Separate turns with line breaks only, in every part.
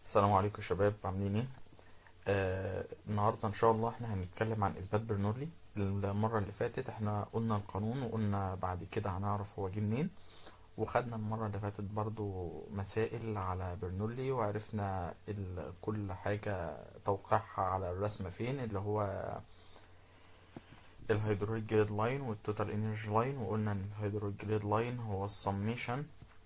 السلام عليكم يا شباب عاملين ايه آه النهارده ان شاء الله احنا هنتكلم عن اثبات برنولي المره اللي فاتت احنا قلنا القانون وقلنا بعد كده هنعرف هو جه منين وخدنا المره اللي فاتت برضو مسائل على برنولي وعرفنا ال- كل حاجه توقيعها على الرسمه فين اللي هو الهيدروليك جريد لاين والتوتال انرجي لاين وقلنا ان الهيدروليك جريد لاين هو السميشن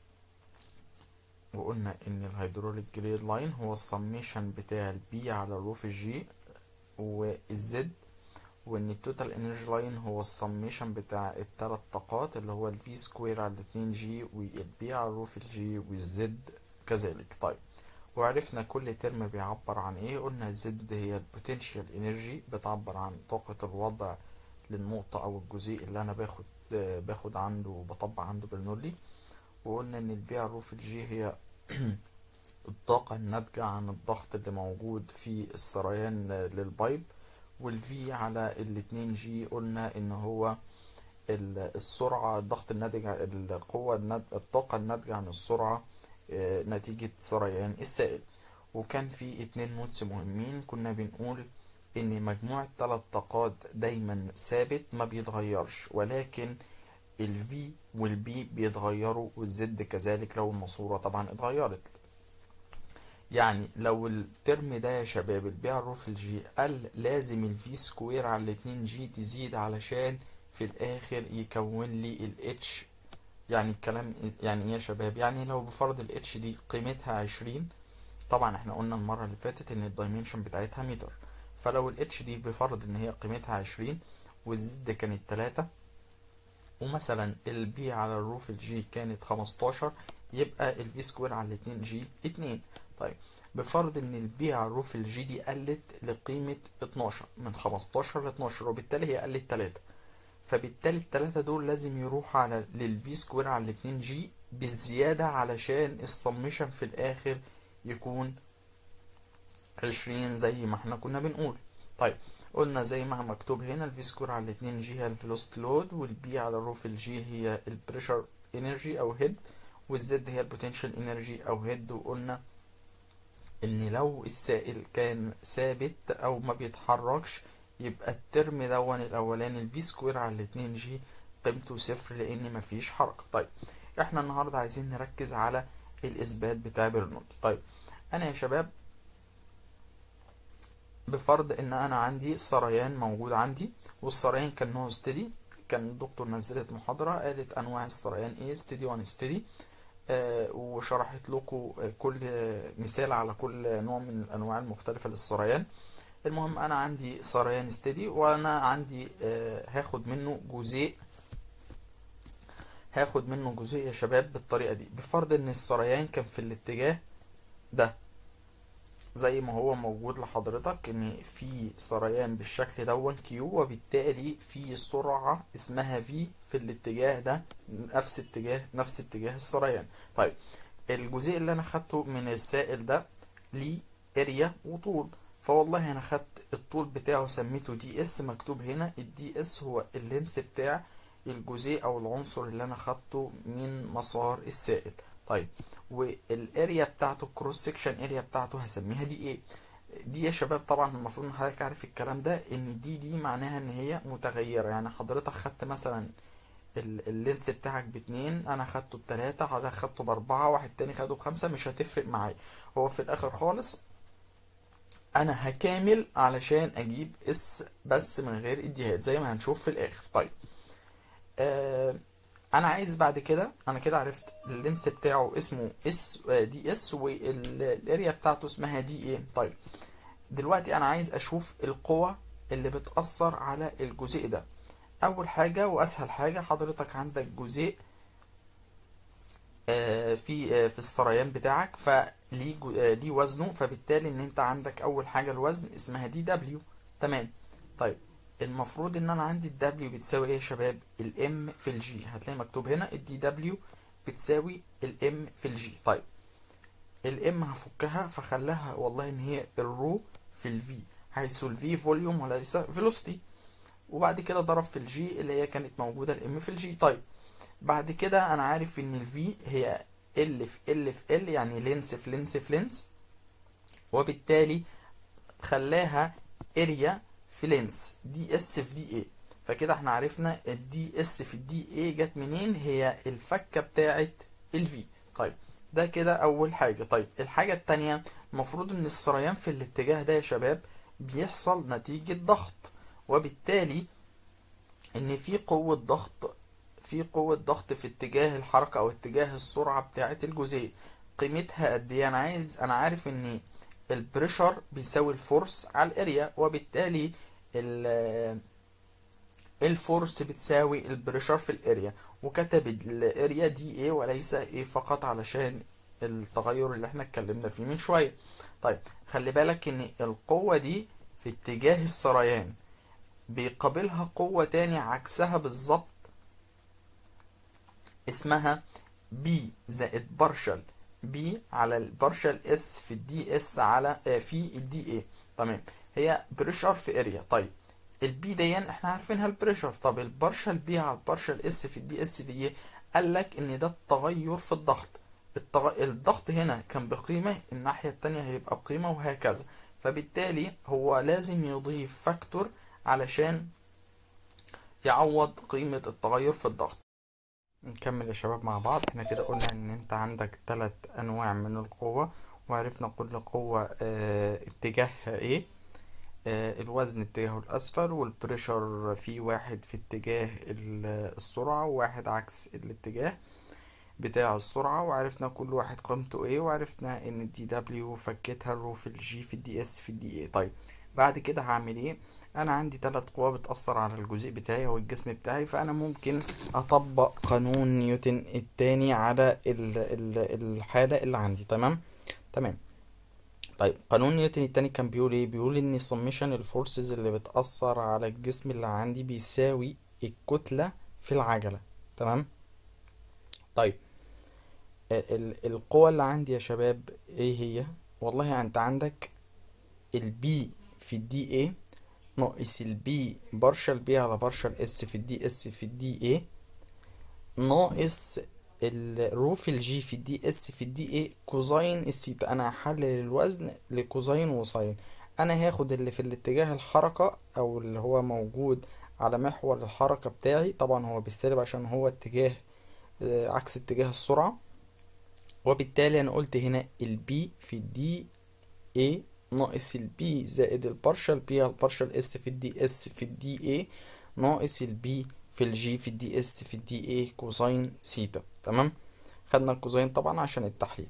وقلنا ان الهيدروليك جريد لاين هو السميشن بتاع البي على الروف الجي والزد وان التوتال انرجي لاين هو السميشن بتاع التلات طاقات اللي هو الفي سكوير على الاتنين جي والبي على الروف الجي والزد كذلك طيب وعرفنا كل ترم بيعبر عن ايه قلنا الزد هي البوتنشال انرجي بتعبر عن طاقة الوضع للنقطة او الجزيء اللي انا باخد باخد عنده وبطبق عنده برنولي وقلنا ان البي على الروف الجي هي الطاقة الناتجة عن الضغط اللي موجود في السريان للبايب والفي على الاتنين جي قلنا ان هو ال- السرعة الضغط الناتج عن- القوة النات- الطاقة الناتجة عن السرعة آه، نتيجة سريان السائل وكان في اتنين نوتس مهمين كنا بنقول ان مجموع الثلاث طاقات دايما ثابت ما بيتغيرش ولكن الفي والبي بيتغيروا والزد كذلك لو الماسورة طبعا اتغيرت يعني لو الترم ده يا شباب البيع الروف الجي قال لازم الفي سكوير على الاتنين جي تزيد علشان في الاخر يكون لي الاتش يعني الكلام يعني ايه يا شباب يعني لو بفرض الاتش دي قيمتها عشرين طبعا احنا قلنا المرة اللي فاتت ان الدايمنشن بتاعتها متر فلو الاتش دي بفرض ان هي قيمتها عشرين والزد كانت تلاتة ومثلا البي على الروف الجي كانت 15 يبقى الفي سكوير على الاتنين جي اتنين طيب بفرض ان البي على الروف الجي دي قلت لقيمة 12 من 15 ل 12 وبالتالي هي قلت 3 فبالتالي التلاتة دول لازم يروحوا على للفي سكوير على الاتنين جي بالزيادة علشان السميشن في الاخر يكون 20 زي ما احنا كنا بنقول طيب قلنا زي ما مكتوب هنا الفي سكور على الاتنين جي هي الفيلوسيتي لود والبي على الروف الجي هي البريشر انرجي او هيد والزد هي البوتنشال انرجي او هيد وقلنا ان لو السائل كان ثابت او ما بيتحركش يبقى الترم دون الاولاني الفي سكوير على الاتنين جي قيمته صفر لان مفيش حركة طيب احنا النهاردة عايزين نركز على الاثبات بتاع برنولد طيب انا يا شباب بفرض ان انا عندي سريان موجود عندي والسريان كان نوع ستدي كان الدكتور نزلت محاضرة قالت انواع السريان ايه ستدي وان ستدي آه وشرحت لكم كل مثال على كل نوع من الانواع المختلفة للسريان المهم انا عندي سريان ستدي وانا عندي آه هاخد منه جزيء هاخد منه جزيء يا شباب بالطريقة دي بفرض ان السريان كان في الاتجاه ده زي ما هو موجود لحضرتك ان في سريان بالشكل دون كيو وبالتالي في سرعة اسمها في في الاتجاه ده نفس اتجاه نفس اتجاه السريان طيب الجزيء اللي انا خدته من السائل ده ليه اريا وطول فوالله انا خدت الطول بتاعه سميته دي اس مكتوب هنا الدي اس هو اللينس بتاع الجزيء او العنصر اللي انا خدته من مسار السائل طيب والاريا بتاعته الكروس سكشن اريا بتاعته هسميها دي ايه دي يا شباب طبعا المفروض ان حضرتك عارف الكلام ده ان دي دي معناها ان هي متغيره يعني حضرتك خدت مثلا ال- اللينس بتاعك باتنين انا خدته بتلاتة حضرتك خدته باربعة واحد تاني خده بخمسة مش هتفرق معايا هو في الاخر خالص انا هكامل علشان اجيب اس بس من غير اديهات زي ما هنشوف في الاخر طيب آه انا عايز بعد كده انا كده عرفت اللينس بتاعه اسمه اس دي اس والاريا بتاعته اسمها دي ايه طيب دلوقتي انا عايز اشوف القوة اللي بتأثر على الجزيء ده اول حاجة واسهل حاجة حضرتك عندك جزيء آه، في آه، في السريان بتاعك فليه جو- آه، ليه وزنه فبالتالي ان انت عندك اول حاجة الوزن اسمها دي دبليو تمام طيب المفروض ان انا عندي الدبليو بتساوي ايه يا شباب الام في الجي هتلاقي مكتوب هنا الدي دبليو بتساوي الام في الجي طيب الام هفكها فخلاها والله ان هي الرو في الفي حيث الفي فوليوم وليس فيلوسيتي وبعد كده ضرب في الجي اللي هي كانت موجودة الام في الجي طيب بعد كده انا عارف ان الفي هي ال في ال في ال يعني لينس في لينس في لينس وبالتالي خلاها اريا في لينس دي اس في دي اي فكده احنا عرفنا الدي اس في الدي اي جت منين هي الفكه بتاعه الفي طيب ده كده اول حاجه طيب الحاجه التانية المفروض ان السريان في الاتجاه ده يا شباب بيحصل نتيجه ضغط وبالتالي ان في قوه ضغط في قوه ضغط في اتجاه الحركه او اتجاه السرعه بتاعه الجزيء قيمتها قد ايه انا عايز انا عارف ان البريشر بيساوي الفورس على الاريا وبالتالي ال الفورس بتساوي البريشر في الاريا وكتب الاريا دي ايه وليس ايه فقط علشان التغير اللي احنا اتكلمنا فيه من شوية طيب خلي بالك ان القوة دي في اتجاه السريان بيقابلها قوة تاني عكسها بالظبط اسمها بي زائد بارشل بي على البارشل اس في الدي اس على آه في الدي اي تمام هي بريشر في اريا طيب البي دي احنا عارفينها البريشر طب البارشل بي على البارشل اس في الدي اس دي ايه قال لك ان ده التغير في الضغط التغ... الضغط هنا كان بقيمة الناحية التانية هيبقى بقيمة وهكذا فبالتالي هو لازم يضيف فاكتور علشان يعوض قيمة التغير في الضغط نكمل يا شباب مع بعض احنا كده قلنا ان انت عندك ثلاث انواع من القوة وعرفنا كل قوة اه اتجاهها ايه اه الوزن اتجاهه الاسفل والبريشر في واحد في اتجاه السرعة وواحد عكس الاتجاه بتاع السرعة وعرفنا كل واحد قيمته ايه وعرفنا ان الدي دبليو فكتها الرو في الجي في الدي اس في الدي اي طيب بعد كده هعمل ايه انا عندي ثلاث قوى بتأثر على الجزيء بتاعي او الجسم بتاعي فانا ممكن اطبق قانون نيوتن التاني على ال ال الحالة اللي عندي تمام تمام طيب قانون نيوتن التاني كان بيقول ايه بيقول ان سميشن الفورسز اللي بتأثر على الجسم اللي عندي بيساوي الكتلة في العجلة تمام طيب القوة اللي عندي يا شباب ايه هي والله انت عندك البي في الدي ايه ناقص البي بارشل بي على بارشل اس في الدي اس في الدي ايه ناقص الرو في الجي في الدي اس في الدي ايه كوزين السيتا انا هحلل الوزن لكوزين وساين انا هاخد اللي في الاتجاه الحركة او اللي هو موجود على محور الحركة بتاعي طبعا هو بالسالب عشان هو اتجاه عكس اتجاه السرعة وبالتالي انا قلت هنا البي في الدي ايه ناقص البي زائد البارشل بي على البارشل اس في الدي اس في الدي اي ناقص البي في الجي في الدي اس في الدي اي كوزين سيتا تمام خدنا الكوزين طبعا عشان التحليل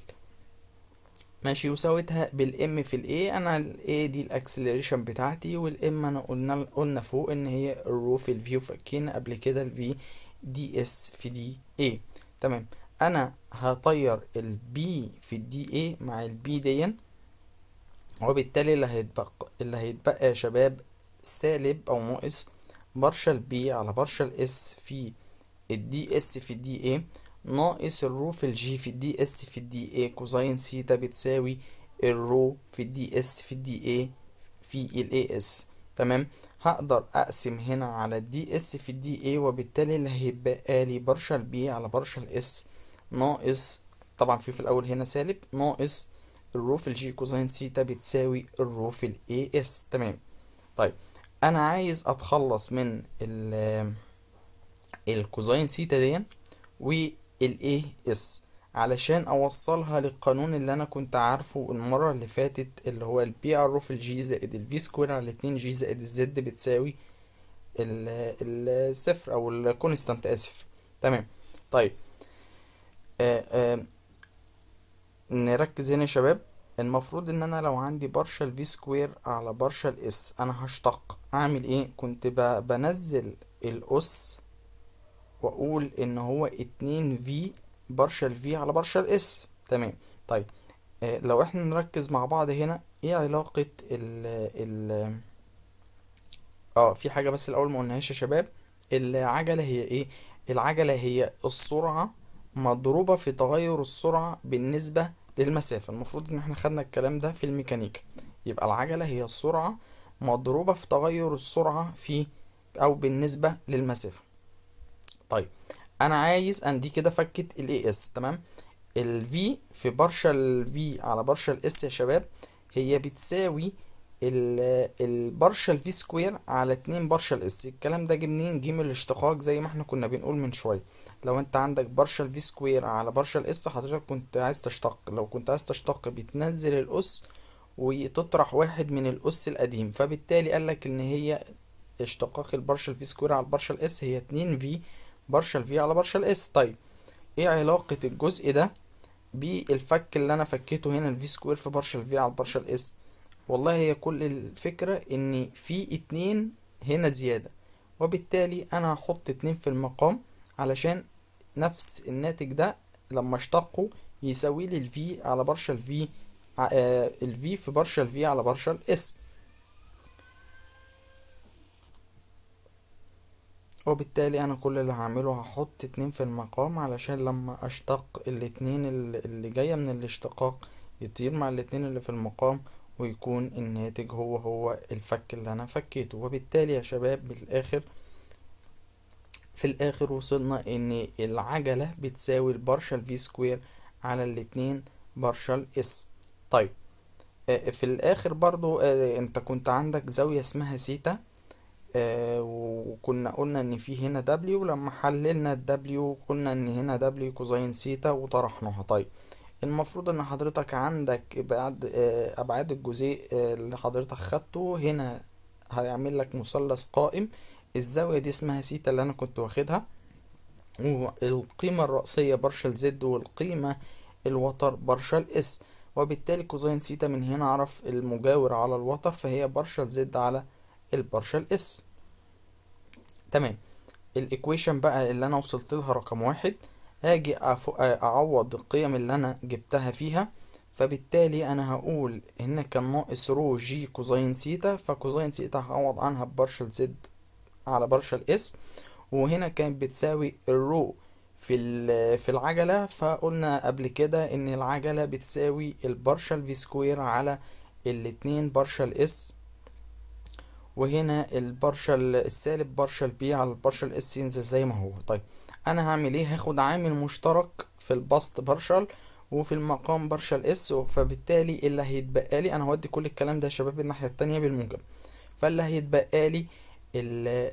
ماشي وساويتها بالام في الاي انا الاي دي الاكسلريشن بتاعتي والام انا قلنا قلنا فوق ان هي الرو في الفي وفكينا قبل كده الفي دي اس في دي اي تمام انا هطير البي في الدي اي مع البي دي وبالتالي اللي هيتبقى اللي هيتبقى يا شباب سالب او ناقص بارشل بي على بارشل اس في الدي اس في الدي اي ناقص الرو في الجي في الدي اس في الدي اي كوزين سيتا بتساوي الرو في الدي اس في الدي اي في الاي اس تمام هقدر اقسم هنا على الدي اس في الدي اي وبالتالي اللي هيتبقى لي بارشل بي على بارشل اس ناقص طبعا في في الاول هنا سالب ناقص الرو في الجي كوزين سيتا بتساوي الرو في الاي اس تمام طيب انا عايز اتخلص من ال الكوزين سيتا دي والاي اس علشان اوصلها للقانون اللي انا كنت عارفه المره اللي فاتت اللي هو البي ار في الجي زائد الفي سكوير على 2 جي زائد الزد بتساوي الصفر او الكونستانت اسف تمام طيب آآ آآ نركز هنا يا شباب المفروض ان انا لو عندي بارشل في سكوير على بارشل اس انا هشتق اعمل ايه كنت بنزل الاس واقول ان هو اتنين في بارشل في على بارشل اس تمام طيب آه لو احنا نركز مع بعض هنا ايه علاقة ال ال اه في حاجة بس الاول ما قلناهاش يا شباب العجلة هي ايه العجلة هي السرعة مضروبة في تغير السرعة بالنسبة للمسافة المفروض ان احنا خدنا الكلام ده في الميكانيكا يبقى العجلة هي السرعة مضروبة في تغير السرعة في او بالنسبة للمسافة طيب انا عايز ان دي كده فكت الاي اس تمام الفي في بارشل في على بارشل اس يا شباب هي بتساوي البارشل في سكوير على اتنين بارشل اس الكلام ده جه منين جه من الاشتقاق زي ما احنا كنا بنقول من شويه لو انت عندك بارشل في سكوير على بارشل اس حضرتك كنت عايز تشتق لو كنت عايز تشتق بتنزل الاس وتطرح واحد من الاس القديم فبالتالي قالك ان هي اشتقاق البارشل في سكوير على البارشل اس هي اتنين في بارشل في على بارشل اس طيب ايه علاقة الجزء ده بالفك اللي انا فكيته هنا الفي سكوير في بارشل في على البارشل اس والله هي كل الفكرة ان في اتنين هنا زيادة وبالتالي انا هحط اتنين في المقام علشان نفس الناتج ده لما اشتقه يساوي لي الفي على بارشل في الفي في بارشل في على بارشل اس وبالتالي انا كل اللي هعمله هحط اتنين في المقام علشان لما اشتق الاتنين اللي جاية من الاشتقاق يطير مع الاتنين اللي في المقام ويكون الناتج هو هو الفك اللي انا فكيته وبالتالي يا شباب بالاخر في الاخر وصلنا ان العجلة بتساوي البارشل في سكوير على الاتنين بارشل اس طيب في الاخر برضو انت كنت عندك زاوية اسمها سيتا وكنا قلنا ان في هنا دبليو لما حللنا الدبليو قلنا ان هنا دبليو كوزين سيتا وطرحناها طيب المفروض ان حضرتك عندك بعد ابعاد الجزيء اللي حضرتك خدته هنا هيعمل لك مثلث قائم الزاوية دي اسمها سيتا اللي انا كنت واخدها والقيمة الرأسية بارشل زد والقيمة الوتر بارشل اس وبالتالي كوزين سيتا من هنا اعرف المجاور على الوتر فهي بارشل زد على البارشل اس تمام الايكويشن بقى اللي انا وصلت لها رقم واحد هاجي اعوض القيم اللي انا جبتها فيها فبالتالي انا هقول هنا كان ناقص رو جي كوزين سيتا فكوزين سيتا هعوض عنها ببارشل زد على بارشل اس وهنا كانت بتساوي الرو في في العجلة فقلنا قبل كده ان العجلة بتساوي البارشل في سكوير على الاتنين بارشل اس وهنا البارشل السالب بارشل بي على البارشل اس ينزل زي ما هو طيب انا هعمل ايه هاخد عامل مشترك في البسط بارشل وفي المقام بارشل اس فبالتالي اللي هيتبقى لي انا هودي كل الكلام ده يا شباب الناحيه التانية بالموجب فاللي هيتبقى لي ال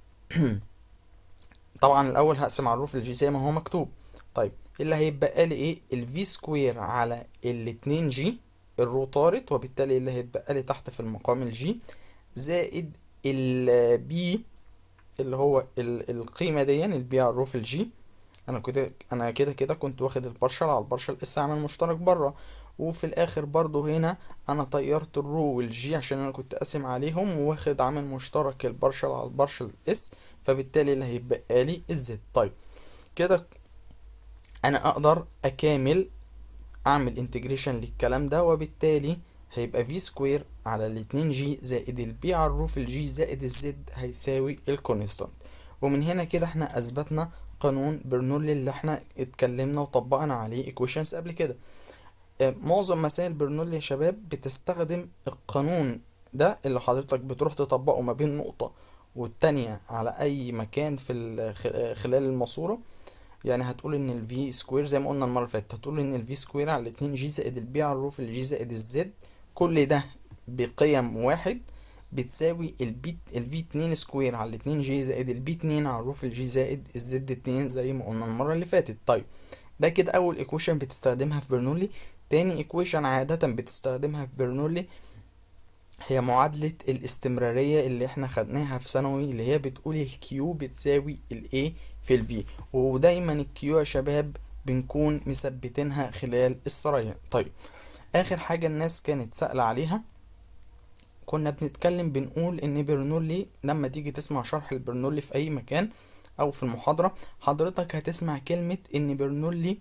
طبعا الاول هقسم على الروف الجي زي ما هو مكتوب طيب اللي هيتبقى لي ايه الفي سكوير على الاتنين جي الرو طارت وبالتالي اللي هيتبقى لي تحت في المقام الجي زائد البي اللي هو القيمة دي البي على الروف الجي انا كده انا كده كده كنت واخد البارشل على البارشل اس عامل مشترك بره وفي الاخر برضو هنا انا طيرت الرو والجي عشان انا كنت قاسم عليهم واخد عامل مشترك البارشل على البارشل اس فبالتالي اللي هيبقى لي الزد طيب كده انا اقدر اكامل اعمل انتجريشن للكلام ده وبالتالي هيبقى في سكوير على الاتنين جي زائد البي على الروف الجي زائد الزد هيساوي الكونستانت ومن هنا كده احنا اثبتنا قانون برنولي اللي احنا اتكلمنا وطبقنا عليه ايكويشنز قبل كده معظم مسائل برنولي يا شباب بتستخدم القانون ده اللي حضرتك بتروح تطبقه ما بين نقطة والتانية على اي مكان في خلال الماسورة يعني هتقول ان الفي سكوير زي ما قلنا المرة اللي فاتت هتقول ان الفي سكوير على الاتنين جي زائد البي على الروف الجي زائد الزد كل ده بقيم واحد بتساوي البي الفي اتنين سكوير على الاتنين جي زائد البي اتنين على الروف الجي زائد الزد اتنين زي ما قلنا المرة اللي فاتت طيب ده كده أول ايكويشن بتستخدمها في برنولي تاني ايكويشن عادة بتستخدمها في برنولي هي معادلة الاستمرارية اللي احنا خدناها في ثانوي اللي هي بتقول الكيو بتساوي الاي في الفي ودايما الكيو يا شباب بنكون مثبتينها خلال السرايا طيب اخر حاجة الناس كانت سائلة عليها كنا بنتكلم بنقول ان برنولي لما تيجي تسمع شرح البرنولي في اي مكان او في المحاضرة حضرتك هتسمع كلمة ان برنولي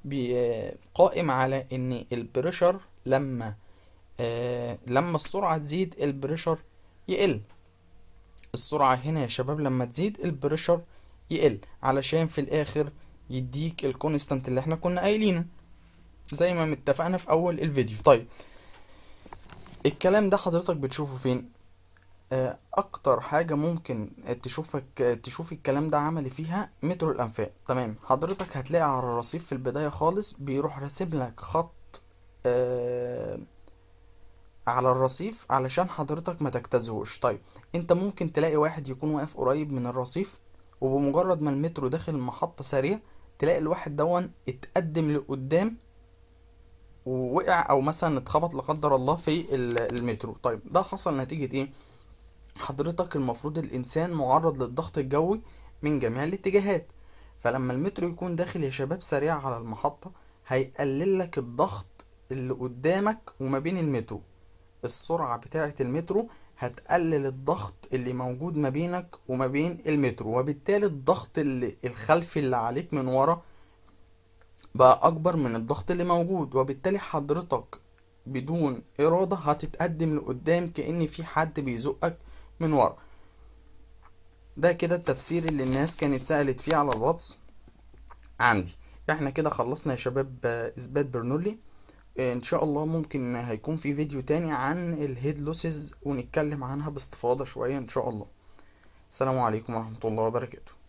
قائم على ان البريشر لما آه لما السرعة تزيد البريشر يقل السرعة هنا يا شباب لما تزيد البريشر يقل علشان في الاخر يديك الكونستانت اللي احنا كنا قايلينه زي ما متفقنا في اول الفيديو طيب الكلام ده حضرتك بتشوفه فين آه اكتر حاجة ممكن تشوفك تشوف الكلام ده عملي فيها مترو الانفاق تمام حضرتك هتلاقي على الرصيف في البداية خالص بيروح راسم لك خط آه
على الرصيف علشان حضرتك ما تجتازهوش طيب انت ممكن تلاقي واحد يكون واقف قريب من الرصيف وبمجرد ما المترو داخل المحطة سريع تلاقي الواحد دون اتقدم لقدام ووقع او مثلا اتخبط لا قدر الله في ال- المترو طيب ده حصل نتيجة ايه حضرتك المفروض الانسان معرض للضغط الجوي من جميع الاتجاهات فلما المترو يكون داخل يا شباب سريع على المحطة هيقلل لك الضغط اللي قدامك وما بين المترو السرعة بتاعة المترو هتقلل الضغط اللي موجود ما بينك وما بين المترو وبالتالي الضغط اللي الخلفي اللي عليك من ورا بقى أكبر من الضغط اللي موجود وبالتالي حضرتك بدون إرادة هتتقدم لقدام كأن في حد بيزقك من ورا ده كده التفسير اللي الناس كانت سألت فيه على الواتس عندي احنا كده خلصنا يا شباب آه، إثبات برنولي آه، ان شاء الله ممكن هيكون في فيديو تاني عن الهيد لوسز ونتكلم عنها باستفاضة شوية ان شاء الله السلام عليكم ورحمة الله وبركاته